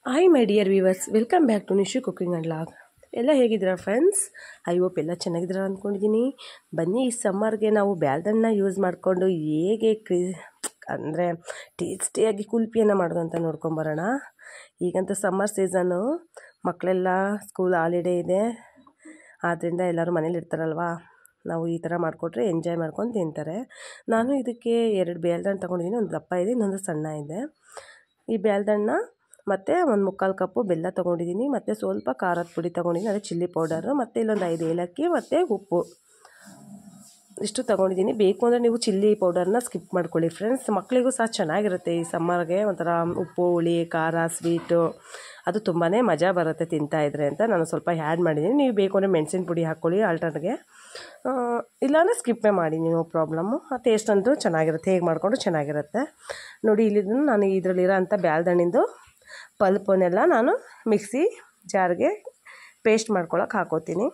hi my dear viewers welcome back to Nishu cooking and vlog ಎಲ್ಲ ಹೇಗಿದ್ದೀರಾ friends I hope ಎಲ್ಲ ಚೆನ್ನಾಗಿದ್ದೀರಾ ಅಂದ್ಕೊಂಡಿದ್ದೀನಿ ಬನ್ನಿ ಈ ಸಮ್ಮರ್ಗೆ ನಾವು ಬ್ಯಾಲ್ದಣ್ಣ ಯೂಸ್ ಮಾಡಿಕೊಂಡು ಹೇಗೆ ಕ್ರಿ ಅಂದರೆ ಟೇಸ್ಟಿಯಾಗಿ ಕುಲ್ಪಿಯನ್ನು ಮಾಡೋದು ಅಂತ ನೋಡ್ಕೊಂಬರೋಣ ಈಗಂತೂ ಸಮ್ಮರ್ ಸೀಸನ್ನು ಮಕ್ಕಳೆಲ್ಲ ಸ್ಕೂಲ್ ಹಾಲಿಡೇ ಇದೆ ಆದ್ದರಿಂದ ಎಲ್ಲರೂ ಮನೇಲಿ ಇರ್ತಾರಲ್ವಾ ನಾವು ಈ ಥರ ಮಾಡಿಕೊಟ್ರೆ ಎಂಜಾಯ್ ಮಾಡ್ಕೊಂಡು ತಿಂತಾರೆ ನಾನು ಇದಕ್ಕೆ ಎರಡು ಬೇಲ್ದಣ್ಣು ತೊಗೊಂಡಿದ್ದೀನಿ ಒಂದು ದಪ್ಪ ಇದೆ ಇನ್ನೊಂದು ಸಣ್ಣ ಇದೆ ಈ ಬೇಲ್ದಣ್ಣ ಮತ್ತು ಒಂದು ಮುಕ್ಕಾಲು ಕಪ್ಪು ಬೆಲ್ಲ ತೊಗೊಂಡಿದ್ದೀನಿ ಮತ್ತು ಸ್ವಲ್ಪ ಖಾರದ ಪುಡಿ ತೊಗೊಂಡಿದ್ದೀನಿ ಅದೇ ಚಿಲ್ಲಿ ಪೌಡರು ಮತ್ತು ಇಲ್ಲೊಂದು ಐದು ಏಲಕ್ಕಿ ಮತ್ತು ಉಪ್ಪು ಇಷ್ಟು ತೊಗೊಂಡಿದ್ದೀನಿ ಬೇಕು ಅಂದರೆ ನೀವು ಚಿಲ್ಲಿ ಪೌಡರ್ನ ಸ್ಕಿಪ್ ಮಾಡ್ಕೊಳ್ಳಿ ಫ್ರೆಂಡ್ಸ್ ಮಕ್ಕಳಿಗೂ ಸಹ ಚೆನ್ನಾಗಿರುತ್ತೆ ಈ ಸಮ್ಮರ್ಗೆ ಒಂಥರ ಉಪ್ಪು ಹುಳಿ ಖಾರ ಸ್ವೀಟು ಅದು ತುಂಬಾ ಮಜಾ ಬರುತ್ತೆ ತಿಂತಾ ಇದ್ರೆ ಅಂತ ನಾನು ಸ್ವಲ್ಪ ಆ್ಯಡ್ ಮಾಡಿದ್ದೀನಿ ನೀವು ಬೇಕು ಅಂದರೆ ಮೆಣಸಿನ ಪುಡಿ ಹಾಕ್ಕೊಳ್ಳಿ ಆಲ್ಟರ್ಗೆ ಇಲ್ಲಾಂದರೆ ಸ್ಕಿಪ್ಪೇ ಮಾಡಿ ನೋ ಪ್ರಾಬ್ಲಮ್ಮು ಆ ಟೇಸ್ಟ್ ಅಂತೂ ಚೆನ್ನಾಗಿರುತ್ತೆ ಹೇಗೆ ಮಾಡಿಕೊಂಡು ಚೆನ್ನಾಗಿರುತ್ತೆ ನೋಡಿ ಇಲ್ಲಿ ನಾನು ಇದರಲ್ಲಿರೋ ಅಂಥ ಬ್ಯಾಲ್ದಣ್ಣಿಂದು ಪಲ್ಪನ್ನೆಲ್ಲ ನಾನು ಮಿಕ್ಸಿ ಜಾರ್ಗೆ ಪೇಸ್ಟ್ ಮಾಡ್ಕೊಳಕ್ಕೆ ಹಾಕೋತೀನಿ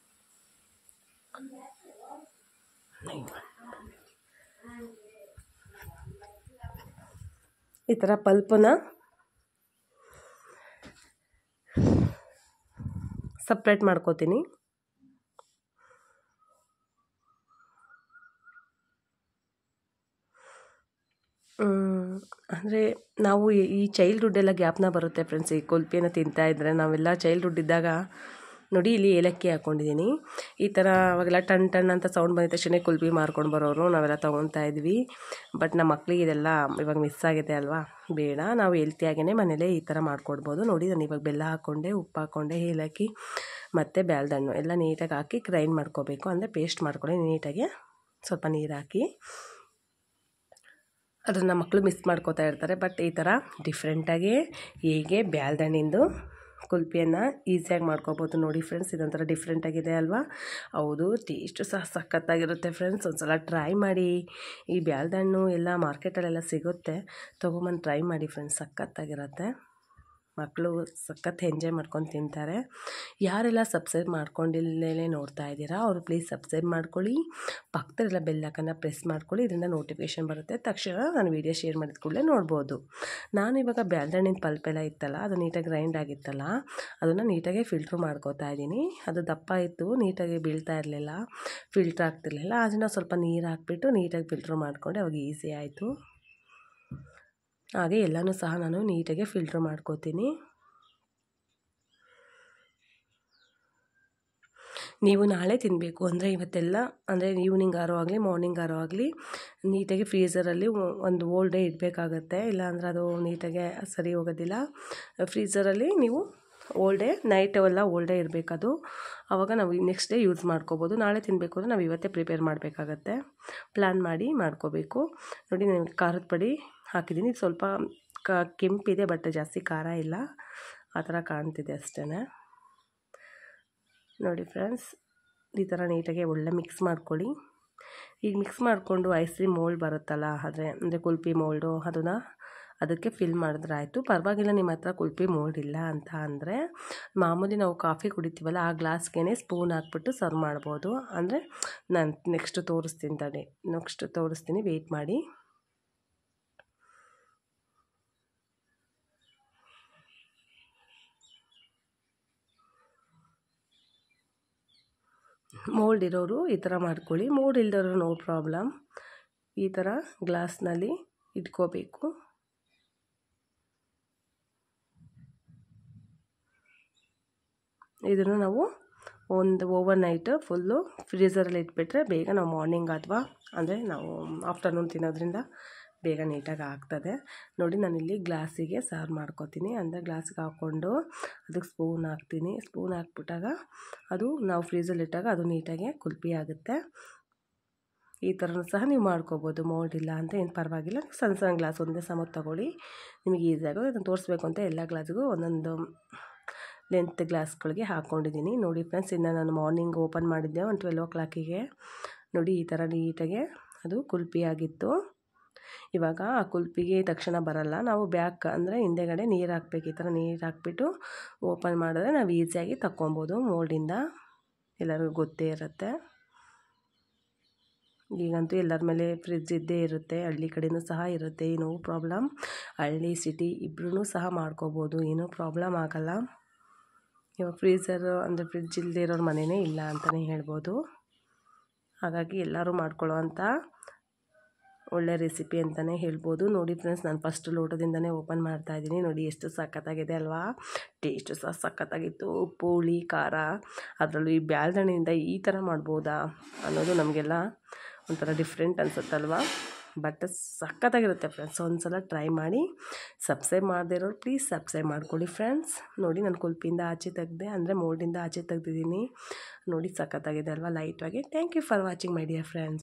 ಈ ಥರ ಪಲ್ಪನ್ನ ಸಪ್ರೇಟ್ ಮಾಡ್ಕೋತೀನಿ ಅಂದರೆ ನಾವು ಈ ಚೈಲ್ಡ್ಹುಡ್ ಎಲ್ಲ ಗ್ಯಾಪ್ನ ಬರುತ್ತೆ ಫ್ರೆಂಡ್ಸ್ ಈ ಕುಲ್ಪಿಯನ್ನು ತಿಂತಾ ಇದ್ದರೆ ನಾವೆಲ್ಲ ಚೈಲ್ಡ್ಹುಡ್ ಇದ್ದಾಗ ನೋಡಿ ಇಲ್ಲಿ ಏಲಕ್ಕಿ ಹಾಕ್ಕೊಂಡಿದ್ದೀನಿ ಈ ಥರ ಅವಾಗೆಲ್ಲ ಟನ್ ಟನ್ ಅಂತ ಸೌಂಡ್ ಬಂದಿದ ತಕ್ಷಣ ಕುಲ್ಪಿ ಮಾರ್ಕೊಂಡು ಬರೋರು ನಾವೆಲ್ಲ ತೊಗೊತಾ ಇದ್ವಿ ಬಟ್ ನಮ್ಮ ಮಕ್ಳಿಗೆ ಇದೆಲ್ಲ ಇವಾಗ ಮಿಸ್ ಆಗಿದೆ ಅಲ್ವಾ ಬೇಡ ನಾವು ಹೆಲ್ತಿಯಾಗೇ ಮನೇಲೇ ಈ ಥರ ಮಾಡ್ಕೊಡ್ಬೋದು ನೋಡಿ ನಾನು ಇವಾಗ ಬೆಲ್ಲ ಹಾಕ್ಕೊಂಡೆ ಉಪ್ಪು ಹಾಕ್ಕೊಂಡೆ ಏಲಕ್ಕಿ ಮತ್ತು ಬ್ಯಾಲ್ದಣ್ಣು ಎಲ್ಲ ನೀಟಾಗಿ ಹಾಕಿ ಗ್ರೈಂಡ್ ಮಾಡ್ಕೋಬೇಕು ಅಂದರೆ ಪೇಸ್ಟ್ ಮಾಡ್ಕೊಳ್ಳಿ ನೀಟಾಗಿ ಸ್ವಲ್ಪ ನೀರು ಹಾಕಿ ಅದನ್ನು ಮಕ್ಕಳು ಮಿಸ್ ಮಾಡ್ಕೋತಾ ಇರ್ತಾರೆ ಬಟ್ ಈ ಥರ ಡಿಫ್ರೆಂಟಾಗಿ ಹೇಗೆ ಬ್ಯಾಲ್ದಣ್ಣಿಂದು ಕುಲ್ಪಿಯನ್ನು ಈಸಿಯಾಗಿ ಮಾಡ್ಕೋಬೋದು ನೋಡಿ ಫ್ರೆಂಡ್ಸ್ ಇದೊಂಥರ ಡಿಫ್ರೆಂಟಾಗಿದೆ ಅಲ್ವಾ ಹೌದು ಟೇಸ್ಟು ಸಹ ಸಖತ್ತಾಗಿರುತ್ತೆ ಫ್ರೆಂಡ್ಸ್ ಒಂದು ಸಲ ಟ್ರೈ ಮಾಡಿ ಈ ಬ್ಯಾಲ್ದಣ್ಣು ಎಲ್ಲ ಮಾರ್ಕೆಟಲ್ಲೆಲ್ಲ ಸಿಗುತ್ತೆ ತೊಗೊಂಬಂದು ಟ್ರೈ ಮಾಡಿ ಫ್ರೆಂಡ್ಸ್ ಸಖತ್ತಾಗಿರುತ್ತೆ ಮಕ್ಕಳು ಸಖತ್ ಎಂಜಾಯ್ ಮಾಡ್ಕೊಂಡು ತಿಂತಾರೆ ಯಾರೆಲ್ಲ ಸಬ್ಸ್ಕ್ರೈಬ್ ಮಾಡ್ಕೊಂಡಿಲ್ಲೇ ನೋಡ್ತಾ ಇದ್ದೀರಾ ಅವರು ಪ್ಲೀಸ್ ಸಬ್ಸ್ಕ್ರೈಬ್ ಮಾಡ್ಕೊಳ್ಳಿ ಪಕ್ಕದಲ್ಲೆಲ್ಲ ಬೆಲ್ಲಕ್ಕನ್ನು ಪ್ರೆಸ್ ಮಾಡ್ಕೊಳ್ಳಿ ಇದರಿಂದ ನೋಟಿಫಿಕೇಷನ್ ಬರುತ್ತೆ ತಕ್ಷಣ ನಾನು ವೀಡಿಯೋ ಶೇರ್ ಮಾಡಿದ ಕೂಡಲೇ ನೋಡ್ಬೋದು ನಾನು ಇವಾಗ ಬ್ಯಾಲ್ದಣ್ಣಿನ ಪಲ್ಪೆಲ್ಲ ಇತ್ತಲ್ಲ ಅದು ನೀಟಾಗಿ ಗ್ರೈಂಡ್ ಆಗಿತ್ತಲ್ಲ ಅದನ್ನು ನೀಟಾಗಿ ಫಿಲ್ಟ್ರ್ ಮಾಡ್ಕೋತಾ ಇದ್ದೀನಿ ಅದು ದಪ್ಪ ಇತ್ತು ನೀಟಾಗಿ ಬೀಳ್ತಾ ಇರಲಿಲ್ಲ ಫಿಲ್ಟ್ರ್ ಆಗ್ತಿರ್ಲಿಲ್ಲ ಅದನ್ನು ಸ್ವಲ್ಪ ನೀರು ಹಾಕ್ಬಿಟ್ಟು ನೀಟಾಗಿ ಫಿಲ್ಟ್ರ್ ಮಾಡಿಕೊಂಡೆ ಅವಾಗ ಈಸಿ ಆಯಿತು ಹಾಗೆ ಎಲ್ಲನೂ ಸಹ ನಾನು ನೀಟಾಗಿ ಫಿಲ್ಟ್ರ್ ಮಾಡ್ಕೋತೀನಿ ನೀವು ನಾಳೆ ತಿನ್ನಬೇಕು ಅಂದರೆ ಇವತ್ತೆಲ್ಲ ಅಂದರೆ ಈವ್ನಿಂಗ್ ಆರೋ ಆಗಲಿ ಮಾರ್ನಿಂಗ್ ಆರೋ ಆಗಲಿ ನೀಟಾಗಿ ಫ್ರೀಝರಲ್ಲಿ ಒಂದು ಓಲ್ ಡೇ ಇಡಬೇಕಾಗತ್ತೆ ಇಲ್ಲಾಂದ್ರೆ ಅದು ನೀಟಾಗಿ ಸರಿ ಹೋಗೋದಿಲ್ಲ ಫ್ರೀಝರಲ್ಲಿ ನೀವು ಓಲ್ ಡೇ ನೈಟ್ ಎಲ್ಲ ಓಲ್ ಡೇ ಇರಬೇಕದು ಆವಾಗ ನಾವು ನೆಕ್ಸ್ಟ್ ಡೇ ಯೂಸ್ ಮಾಡ್ಕೋಬೋದು ನಾಳೆ ತಿನ್ನಬೇಕು ಅಂದರೆ ನಾವು ಇವತ್ತೇ ಪ್ರಿಪೇರ್ ಮಾಡಬೇಕಾಗತ್ತೆ ಪ್ಲ್ಯಾನ್ ಮಾಡಿ ಮಾಡ್ಕೋಬೇಕು ನೋಡಿ ನಾನು ಖಾರದ ಪುಡಿ ಹಾಕಿದ್ದೀನಿ ಸ್ವಲ್ಪ ಕ ಕೆಂಪಿದೆ ಬಟ್ ಜಾಸ್ತಿ ಖಾರ ಇಲ್ಲ ಆ ಥರ ಕಾಣ್ತಿದೆ ಅಷ್ಟೇ ನೋಡಿ ಫ್ರೆಂಡ್ಸ್ ಈ ಥರ ನೀಟಾಗಿ ಒಳ್ಳೆ ಮಿಕ್ಸ್ ಮಾಡ್ಕೊಳ್ಳಿ ಈಗ ಮಿಕ್ಸ್ ಮಾಡಿಕೊಂಡು ಐಸ್ ಕ್ರೀಮ್ ಮೋಲ್ಡ್ ಬರುತ್ತಲ್ಲ ಆದರೆ ಅಂದರೆ ಕುಲ್ಪಿ ಮೋಲ್ಡು ಅದನ್ನು ಅದಕ್ಕೆ ಫಿಲ್ ಮಾಡಿದ್ರೆ ಆಯಿತು ಪರವಾಗಿಲ್ಲ ನಿಮ್ಮ ಹತ್ರ ಕುಲ್ಪಿ ಮೋಲ್ಡ್ ಇಲ್ಲ ಅಂತ ಅಂದರೆ ಮಾಮೂಲಿ ನಾವು ಕಾಫಿ ಕುಡಿತೀವಲ್ಲ ಆ ಗ್ಲಾಸ್ಗೆ ಸ್ಪೂನ್ ಹಾಕ್ಬಿಟ್ಟು ಸರ್ವ್ ಮಾಡ್ಬೋದು ಅಂದರೆ ನಾನು ನೆಕ್ಸ್ಟ್ ತೋರಿಸ್ತೀನಿ ತಡಿ ನೆಕ್ಸ್ಟ್ ತೋರಿಸ್ತೀನಿ ವೆಯ್ಟ್ ಮಾಡಿ ಮೋಲ್ಡ್ ಇರೋರು ಈ ಥರ ಮಾಡ್ಕೊಳ್ಳಿ ಮೋಲ್ಡ್ ಇಲ್ದಿರೋರು ನೋ ಪ್ರಾಬ್ಲಮ್ ಈ ಥರ ಗ್ಲಾಸ್ನಲ್ಲಿ ಇಟ್ಕೋಬೇಕು ಇದನ್ನು ನಾವು ಒಂದು ಓವರ್ ನೈಟ್ ಫುಲ್ಲು ಫ್ರೀಝರಲ್ಲಿ ಇಟ್ಬಿಟ್ರೆ ಬೇಗ ನಾವು ಮಾರ್ನಿಂಗ್ ಅಥವಾ ಅಂದರೆ ನಾವು ಆಫ್ಟರ್ನೂನ್ ತಿನ್ನೋದ್ರಿಂದ ಬೇಗ ನೀಟಾಗಿ ಆಗ್ತದೆ ನೋಡಿ ನಾನಿಲ್ಲಿ ಗ್ಲಾಸಿಗೆ ಸಾರು ಮಾಡ್ಕೋತೀನಿ ಅಂದರೆ ಗ್ಲಾಸಿಗೆ ಹಾಕ್ಕೊಂಡು ಅದಕ್ಕೆ ಸ್ಪೂನ್ ಹಾಕ್ತೀನಿ ಸ್ಪೂನ್ ಹಾಕ್ಬಿಟ್ಟಾಗ ಅದು ನಾವು ಫ್ರೀಝಲ್ಲಿ ಇಟ್ಟಾಗ ಅದು ನೀಟಾಗಿ ಕುಲ್ಪಿ ಆಗುತ್ತೆ ಈ ಥರನೂ ಸಹ ನೀವು ಮಾಡ್ಕೋಬೋದು ಮೋಲ್ಡ್ ಇಲ್ಲ ಅಂತ ಏನು ಪರವಾಗಿಲ್ಲ ಸಣ್ಣ ಸಣ್ಣ ಗ್ಲಾಸ್ ಒಂದೇ ಸಮಕ್ಕೆ ತೊಗೊಳ್ಳಿ ನಿಮಗೆ ಈಸಿ ಆಗೋದು ಅದನ್ನು ತೋರಿಸ್ಬೇಕು ಅಂತ ಎಲ್ಲ ಗ್ಲಾಸಿಗೂ ಒಂದೊಂದು ಲೆಂತ್ ಗ್ಲಾಸ್ಗಳಿಗೆ ಹಾಕ್ಕೊಂಡಿದ್ದೀನಿ ನೋಡಿ ಫ್ರೆಂಡ್ಸ್ ಇನ್ನು ನಾನು ಮಾರ್ನಿಂಗ್ ಓಪನ್ ಮಾಡಿದ್ದೆ ಒಂದು ಟ್ವೆಲ್ ಓ ಕ್ಲಾಕಿಗೆ ನೋಡಿ ಈ ಥರ ನೀಟಾಗೆ ಅದು ಕುಲ್ಪಿ ಆಗಿತ್ತು ಇವಾಗ ಆ ಕುಲ್ಪಿಗೆ ತಕ್ಷಣ ಬರಲ್ಲ ನಾವು ಬ್ಯಾಕ್ ಅಂದರೆ ಹಿಂದೆಗಡೆ ನೀರು ಹಾಕ್ಬೇಕು ಈ ಥರ ನೀರು ಹಾಕ್ಬಿಟ್ಟು ಓಪನ್ ಮಾಡಿದ್ರೆ ನಾವು ಈಸಿಯಾಗಿ ತಗೊಬೋದು ಮೋಲ್ಡಿಂದ ಎಲ್ಲರಿಗೂ ಗೊತ್ತೇ ಇರುತ್ತೆ ಈಗಂತೂ ಎಲ್ಲರ ಮೇಲೆ ಫ್ರಿಜ್ ಇದ್ದೇ ಇರುತ್ತೆ ಹಳ್ಳಿ ಕಡೆಯೂ ಸಹ ಇರುತ್ತೆ ನೋ ಪ್ರಾಬ್ಲಮ್ ಹಳ್ಳಿ ಸಿಟಿ ಇಬ್ಬರೂ ಸಹ ಮಾಡ್ಕೋಬೋದು ಏನೂ ಪ್ರಾಬ್ಲಮ್ ಆಗೋಲ್ಲ ಇವಾಗ ಫ್ರೀಝರು ಅಂದರೆ ಫ್ರಿಜ್ ಇಲ್ಲದೆ ಇರೋರ ಮನೆಯೇ ಇಲ್ಲ ಅಂತಲೇ ಹೇಳ್ಬೋದು ಹಾಗಾಗಿ ಎಲ್ಲರೂ ಮಾಡ್ಕೊಳ್ಳೋ ಅಂಥ ಒಳ್ಳೆ ರೆಸಿಪಿ ಅಂತಲೇ ಹೇಳ್ಬೋದು ನೋಡಿ ಫ್ರೆಂಡ್ಸ್ ನಾನು ಫಸ್ಟ್ ಲೋಟದಿಂದನೇ ಓಪನ್ ಮಾಡ್ತಾ ಇದ್ದೀನಿ ನೋಡಿ ಎಷ್ಟು ಸಖತ್ತಾಗಿದೆ ಅಲ್ವಾ ಟೇಸ್ಟು ಸಹ ಸಖತ್ತಾಗಿತ್ತು ಉಪ್ಪು ಹುಳಿ ಖಾರ ಅದರಲ್ಲೂ ಈ ಬ್ಯಾಲ್ದಣ್ಣಿಂದ ಈ ಥರ ಮಾಡ್ಬೋದಾ ಅನ್ನೋದು ನಮಗೆಲ್ಲ ಒಂಥರ ಡಿಫ್ರೆಂಟ್ ಅನ್ಸುತ್ತಲ್ವಾ ಬಟ್ ಸಖತ್ತಾಗಿರುತ್ತೆ ಫ್ರೆಂಡ್ಸ್ ಒಂದು ಸಲ ಟ್ರೈ ಮಾಡಿ ಸಬ್ಸ್ಕ್ರೈಬ್ ಮಾಡದೇ ಇರೋರು ಪ್ಲೀಸ್ ಸಬ್ಸ್ಕ್ರೈಬ್ ಮಾಡ್ಕೊಳ್ಳಿ ಫ್ರೆಂಡ್ಸ್ ನೋಡಿ ನಾನು ಕುಲ್ಪಿಂದ ಆಚೆ ತೆಗೆದೆ ಅಂದರೆ ಮೋಲ್ಡಿಂದ ಆಚೆ ತೆಗ್ದಿದ್ದೀನಿ ನೋಡಿ ಸಖತ್ತಾಗಿದೆ ಅಲ್ವಾ ಲೈಟಾಗಿ thank you for watching my dear friends